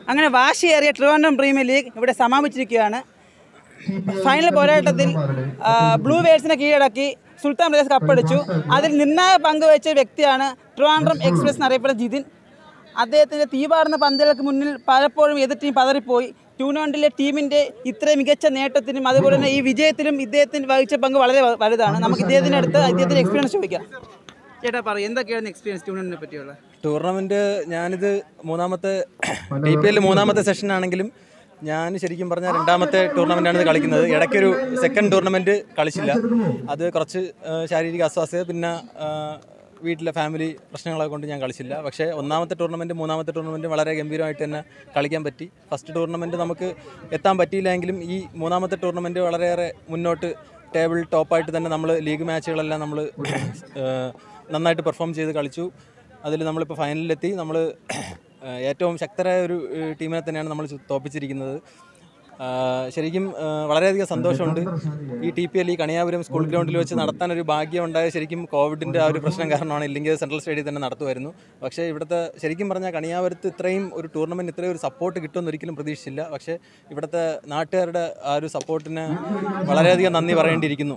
അങ്ങനെ വാശിയേറിയ Trivandrum premier league ഇവിടെ സമാപിച്ചിരിക്കുകയാണ് ഫൈനൽ പോരാട്ടത്തിൽ ആ, ബ്ലൂ വേഴ്സിനെ കീഴടക്കി സുൽത്താൻ ബ്രദേഴ്സ് കപ്പടിച്ചു അതിൽ നിർണായക പങ്ക് വഹിച്ച വ്യക്തിയാണ് ട്രിവാൻഡ്രം എക്സ്പ്രസ് എന്നറിയപ്പെടുന്ന ജിതിൻ അദ്ദേഹത്തിൻ്റെ തീപാറുന്ന പന്തുകൾക്ക് മുന്നിൽ പലപ്പോഴും എതിർ ടീം പതറിപ്പോയി ടൂർണമെൻറ്റിലെ ടീമിൻ്റെ ഇത്രയും മികച്ച നേട്ടത്തിനും അതുപോലെ തന്നെ ഈ വിജയത്തിലും ഇദ്ദേഹത്തിന് വഹിച്ച പങ്ക് വളരെ വ- വലുതാണ് നമുക്ക് ഇദ്ദേഹത്തിൻ്റെ അടുത്ത് ഇദ്ദേഹത്തിൻ്റെ എക്സ്പീരിയൻസ് ചോദിക്കാം ചേട്ടാ പറയും എന്തൊക്കെയാണ് എക്സ്പീരിയൻസ് ടൂർണമെൻറ്റിനെ പറ്റിയുള്ള ടൂർണമെന്റ് ഞാനിത് മൂന്നാമത്തെ ബി പി എൽ മൂന്നാമത്തെ സെഷൻ ആണെങ്കിലും ഞാൻ ശരിക്കും പറഞ്ഞാൽ രണ്ടാമത്തെ ടൂർണമെൻ്റാണ് ഇത് കളിക്കുന്നത് ഇടയ്ക്കൊരു സെക്കൻഡ് ടൂർണമെൻറ്റ് കളിച്ചില്ല അത് കുറച്ച് ആ, ശാരീരിക അസ്വാസ്ഥ്യത പിന്നെ ആ, വീട്ടിലെ ഫാമിലി പ്രശ്നങ്ങളെ കൊണ്ട് ഞാൻ കളിച്ചില്ല പക്ഷേ ഒന്നാമത്തെ ടൂർണമെൻറ്റ് മൂന്നാമത്തെ ടൂർണമെൻറ്റ് വളരെ ഗംഭീരമായിട്ട് തന്നെ കളിക്കാൻ പറ്റി ഫസ്റ്റ് ടൂർണമെൻറ്റ് നമുക്ക് എത്താൻ പറ്റിയില്ലെങ്കിലും ഈ മൂന്നാമത്തെ ടൂർണമെൻറ്റ് വളരെയേറെ മുന്നോട്ട് ടേബിൾ ടോപ്പായിട്ട് തന്നെ നമ്മൾ ലീഗ് മാച്ചുകളെല്ലാം നമ്മൾ നന്നായിട്ട് പെർഫോം ചെയ്ത് കളിച്ചു അതിൽ നമ്മളിപ്പോൾ ഫൈനലിലെത്തി നമ്മൾ ഏറ്റവും ശക്തരായ ഒരു ഏഹ്, ടീമിനെ തന്നെയാണ് നമ്മൾ ചു- തോൽപ്പിച്ചിരിക്കുന്നത് ആ, ശരിക്കും ആ, വളരെയധികം സന്തോഷമുണ്ട് ഈ ടി പി എൽ ഈ കണിയാപുരം സ്കൂൾ ഗ്രൗണ്ടിൽ വെച്ച് നടത്താൻ ഒരു ഭാഗ്യം ഉണ്ടായ ശരിക്കും കോവിഡിൻ്റെ ആ ഒരു പ്രശ്നം കാരണമാണ് ഇല്ലെങ്കിൽ സെൻട്രൽ സ്റ്റേഡിയത്തിൽ തന്നെ നടത്തുമായിരുന്നു പക്ഷേ ഇവിടുത്തെ ശരിക്കും പറഞ്ഞാൽ കണിയാപുരത്ത് ഇത്രയും ഒരു ടൂർണമെൻറ്റ് ഇത്രയും ഒരു സപ്പോർട്ട് കിട്ടുമെന്ന് ഒരിക്കലും പ്രതീക്ഷിച്ചില്ല പക്ഷേ ഇവിടുത്തെ നാട്ടുകാരുടെ ആ ഒരു സപ്പോർട്ടിന് വളരെയധികം നന്ദി പറയേണ്ടിയിരിക്കുന്നു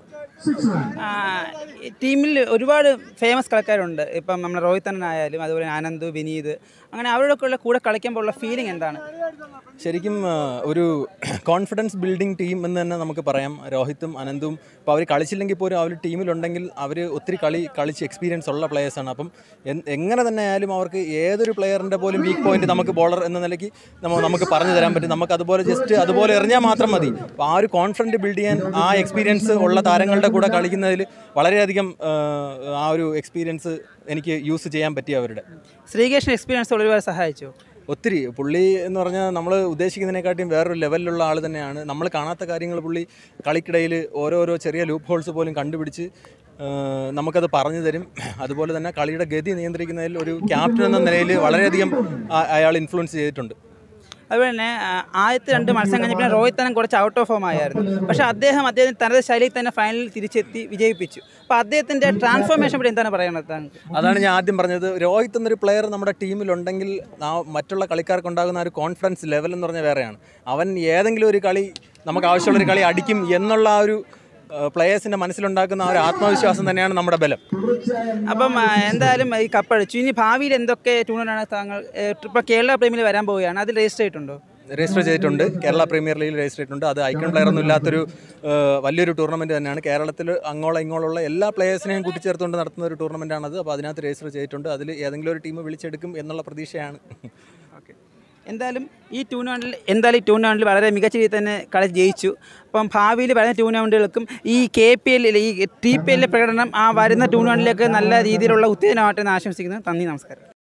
ആ, ഈ ടീമിൽ ഒരുപാട് ഫേമസ് കളിക്കാരുണ്ട് ഇപ്പം നമ്മുടെ രോഹിത് ആയാലും അതുപോലെ ആനന്ദ് വിനീത് അങ്ങനെ അവരോടൊക്കെ കൂടെ കളിക്കുമ്പോഴുള്ള ഫീലിംഗ് എന്താണ് ശരിക്കും ആ, ഒരു കോൺഫിഡൻസ് ബിൽഡിംഗ് ടീം എന്ന് തന്നെ നമുക്ക് പറയാം രോഹിത്തും അനന്തും ഇപ്പോൾ അവർ കളിച്ചില്ലെങ്കിൽ പോലും അവർ ടീമിലുണ്ടെങ്കിൽ അവർ ഒത്തിരി കളി കളിച്ച് എക്സ്പീരിയൻസ് ഉള്ള പ്ലേയേഴ്സാണ് അപ്പം എൻ- എങ്ങനെ തന്നെ ആയാലും അവർക്ക് ഏതൊരു പ്ലെയറിൻ്റെ പോലും വീക്ക് പോയിന്റ് നമുക്ക് ബോളർ എന്ന നിലയ്ക്ക് നമ്മ നമുക്ക് പറഞ്ഞു തരാൻ പറ്റും നമുക്ക് അതുപോലെ ജസ്റ്റ് അതുപോലെ എറിഞ്ഞാൽ മാത്രം മതി അപ്പോൾ ആ ഒരു കോൺഫിഡൻറ്റ് ബിൽഡ് ചെയ്യാൻ ആ എക്സ്പീരിയൻസ് ഉള്ള താരങ്ങളുടെ കൂടെ കളിക്കുന്നതിൽ വളരെയധികം ആ, ആ ഒരു എക്സ്പീരിയൻസ് എനിക്ക് യൂസ് ചെയ്യാൻ പറ്റി അവരുടെ ശ്രീകൃഷ്ണൻ എക്സ്പീരിയൻസ് ഒരുപാട് സഹായിച്ചു ഒത്തിരി പുള്ളി എന്ന് പറഞ്ഞാൽ നമ്മൾ ഉദ്ദേശിക്കുന്നതിനെക്കാട്ടിയും വേറൊരു ലെവലിലുള്ള ആൾ തന്നെയാണ് നമ്മൾ കാണാത്ത കാര്യങ്ങൾ പുള്ളി കളിക്കിടയിൽ ഓരോരോ ചെറിയ ലൂപ്പ് ഹോൾസ് പോലും കണ്ടുപിടിച്ച് ആ, നമുക്കത് പറഞ്ഞു തരും അതുപോലെ തന്നെ കളിയുടെ ഗതി നിയന്ത്രിക്കുന്നതിൽ ഒരു ക്യാപ്റ്റൻ എന്ന നിലയിൽ വളരെയധികം ആ- അയാൾ ഇൻഫ്ലുവൻസ് ചെയ്തിട്ടുണ്ട് അതുപോലെ തന്നെ ആ, ആദ്യത്തെ രണ്ട് മത്സരം കഴിഞ്ഞപ്പോൾ രോഹിത് തന്നെ കുറച്ച് ഔട്ട് ഓഫ് ഫോം ആയിരുന്നു പക്ഷേ അദ്ദേഹം അദ്ദേഹം തനത് ശൈലിയിൽ തന്നെ ഫൈനലിൽ തിരിച്ചെത്തി വിജയിപ്പിച്ചു അപ്പോൾ അദ്ദേഹത്തിൻ്റെ ട്രാൻസ്ഫോർമേഷൻ പറ്റി എന്താണ് പറയുന്നത് താങ്കൾക്ക് അതാണ് ഞാൻ ആദ്യം പറഞ്ഞത് രോഹിത് എന്നൊരു പ്ലെയർ നമ്മുടെ ടീമിലുണ്ടെങ്കിൽ ആ മറ്റുള്ള കളിക്കാർക്ക് ഉണ്ടാകുന്ന ആ ഒരു കോൺഫിഡൻസ് ലെവൽ എന്ന് പറഞ്ഞാൽ വേറെയാണ് അവൻ ഏതെങ്കിലും ഒരു കളി നമുക്ക് ആവശ്യമുള്ളൊരു കളി അടിക്കും എന്നുള്ള ആ ഒരു പ്ലെയേഴ്സിൻ്റെ മനസ്സിലുണ്ടാക്കുന്ന ആ ഒരു ആത്മവിശ്വാസം തന്നെയാണ് നമ്മുടെ ബലം അപ്പം ആ, എന്തായാലും ഈ കപ്പടിച്ചു ഇനി ഭാവിയിൽ എന്തൊക്കെ ടൂർണമെൻ്റാണ് താങ്കൾ ഇപ്പോൾ കേരള പ്രീമിയർ വരാൻ പോവുകയാണ് അതിൽ രജിസ്റ്റർ ചെയ്തിട്ടുണ്ടോ രജിസ്റ്റർ ചെയ്തിട്ടുണ്ട് കേരള പ്രീമിയർ ലീഗിൽ രജിസ്റ്റർ ചെയ്തിട്ടുണ്ട് അത് ഐക്കൺ പ്ലെയർ ഒന്നും ഇല്ലാത്തൊരു ആ, വലിയൊരു ടൂർണമെൻറ്റ് തന്നെയാണ് കേരളത്തിൽ അങ്ങോളം ഇങ്ങോളമുള്ള എല്ലാ പ്ലെയേഴ്സിനെയും കൂട്ടിച്ചേർത്തുകൊണ്ട് നടത്തുന്ന ഒരു ടൂർണമെൻറ്റാണത് അപ്പോൾ അതിനകത്ത് രജിസ്റ്റർ ചെയ്തിട്ടുണ്ട് അതിൽ ഏതെങ്കിലും ഒരു ടീം വിളിച്ചെടുക്കും എന്നുള്ള പ്രതീക്ഷയാണ് ഓക്കെ എന്തായാലും ഈ ടൂർണമെൻറ്റിൽ എന്തായാലും ഈ ടൂർണമെൻറ്റിൽ വളരെ മികച്ച രീതിയിൽ തന്നെ കളി ജയിച്ചു അപ്പം ഭാവിയിൽ വരുന്ന ടൂർണമെൻറ്റുകൾക്കും ഈ കെ പി എല്ലിൽ ഈ ടി പി എല്ലിലെ പ്രകടനം ആ വരുന്ന ടൂർണമെൻറ്റിലേക്ക് നല്ല രീതിയിലുള്ള ഉത്തേജനമായിട്ട് ആശംസിക്കുന്നു നന്ദി നമസ്കാരം